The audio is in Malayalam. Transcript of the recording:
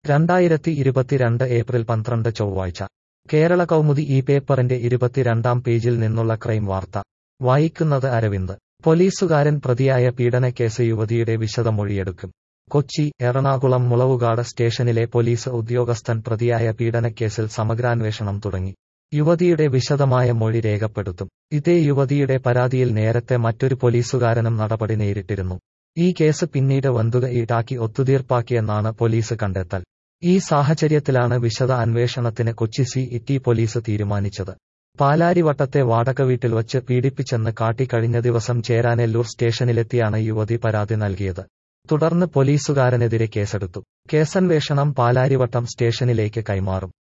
രണ്ടായിരത്തി ഇരുപത്തിരണ്ട് ഏപ്രിൽ പന്ത്രണ്ട് ചൊവ്വാഴ്ച കേരള കൗമുദി ഈ പേപ്പറിന്റെ ഇരുപത്തിരണ്ടാം പേജിൽ നിന്നുള്ള ക്രൈം വാർത്ത വായിക്കുന്നത് അരവിന്ദ് പോലീസുകാരൻ പ്രതിയായ പീഡനക്കേസ് യുവതിയുടെ വിശദമൊഴിയെടുക്കും കൊച്ചി എറണാകുളം മുളവുകാട് സ്റ്റേഷനിലെ പോലീസ് ഉദ്യോഗസ്ഥൻ പ്രതിയായ പീഡനക്കേസിൽ സമഗ്രാന്വേഷണം തുടങ്ങി യുവതിയുടെ വിശദമായ മൊഴി രേഖപ്പെടുത്തും ഇതേ യുവതിയുടെ പരാതിയിൽ നേരത്തെ മറ്റൊരു പോലീസുകാരനും നടപടി നേരിട്ടിരുന്നു ഈ കേസ് പിന്നീട് വന്തുക ഈടാക്കി ഒത്തുതീർപ്പാക്കിയെന്നാണ് പോലീസ് കണ്ടെത്തൽ ഈ സാഹചര്യത്തിലാണ് വിശദ അന്വേഷണത്തിന് കൊച്ചി സി ഇറ്റി പോലീസ് തീരുമാനിച്ചത് പാലാരിവട്ടത്തെ വാടക വീട്ടിൽ വച്ച് പീഡിപ്പിച്ചെന്ന് കാട്ടി കഴിഞ്ഞ ദിവസം ചേരാനെല്ലൂർ സ്റ്റേഷനിലെത്തിയാണ് യുവതി പരാതി നൽകിയത് തുടർന്ന് പോലീസുകാരനെതിരെ കേസെടുത്തു കേസന്വേഷണം പാലാരിവട്ടം സ്റ്റേഷനിലേക്ക് കൈമാറും